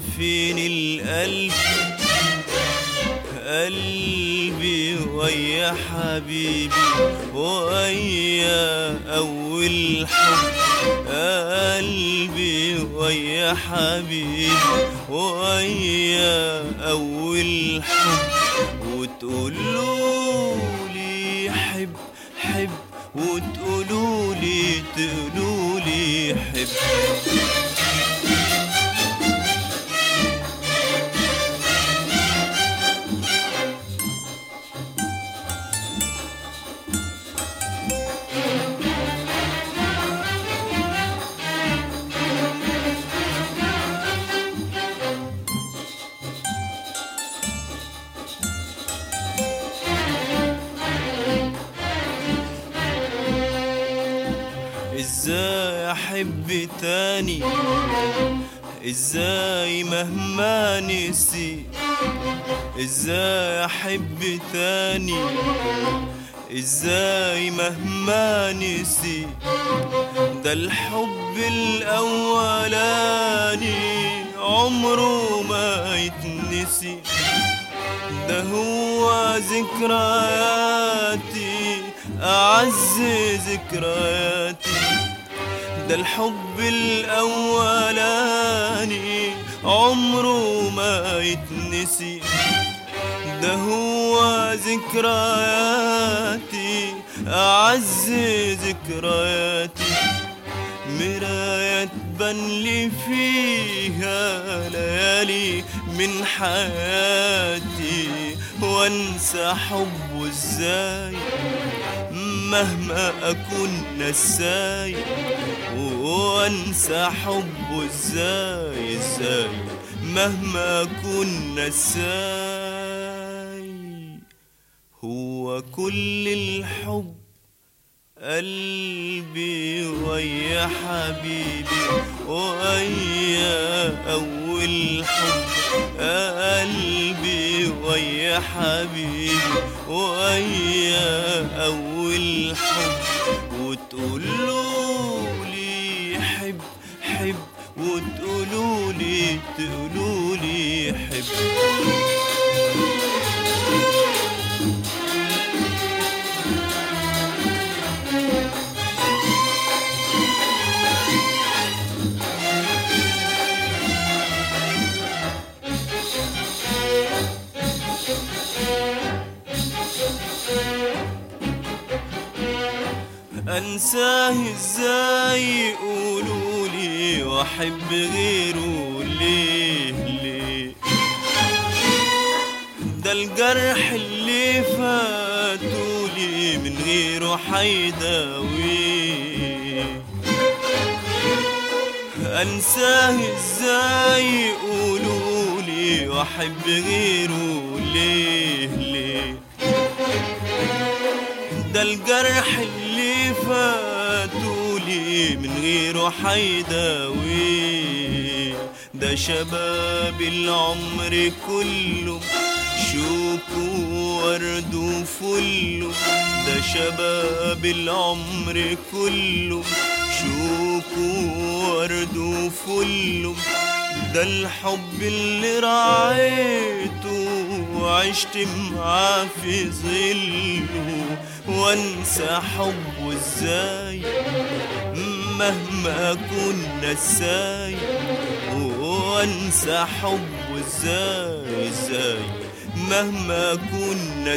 فين القلب قلبي ويا حبيبي ويا أول حب قلبي ويا حبيبي ويا أول حب وتقولوا لي حب حب وتقولوا لي تقولوا لي حب ازاي احب تاني ازاي مهما نسي ازاي احب تاني ازاي مهما نسي ده الحب الاولاني عمره ما يتنسي ده هو ذكرياتي أعز ذكرياتي ده الحب الأولاني عمره ما يتنسي ده هو ذكرياتي أعز ذكرياتي مراية تبان لي فيها ليالي من حياتي وانسى حبه ازاي مهما اكون نساي وانسى حبه ازاي ازاي مهما اكون نساي هو كل الحب قلبي ويا حبيبي ويا أول حب قلبي ويا حبيبي ويا أول حب وتقولوا لي حب حب وتقولوا لي تقولوا لي حب انساه ازاي يقولوا لي واحب غيره ليه ليه ده الجرح اللي فاتولي من غيره حيداويه انساه ازاي يقولوا لي واحب غيره ليه ليه ده الجرح اللي فاتولي من غيره حيداويه ده شباب العمر كله شوك وورد وفله ده شباب العمر كله شوك وورد وفله ده الحب اللي رعيته وعشت معاه في ظله وانسى حبه ازاي مهما كنا نساي وانسى حبه ازاي ازاي مهما كنا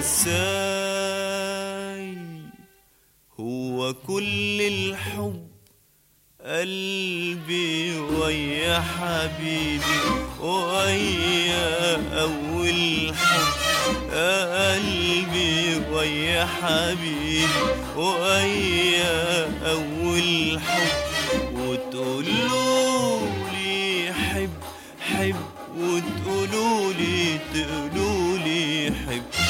نساي هو كل الحب قلبي ويا حبيبي ويا أول حب قلبي ويا حبيبي ويا أول حب وتقولوا لي حب حب وتقولوا لي تقولوا لي حب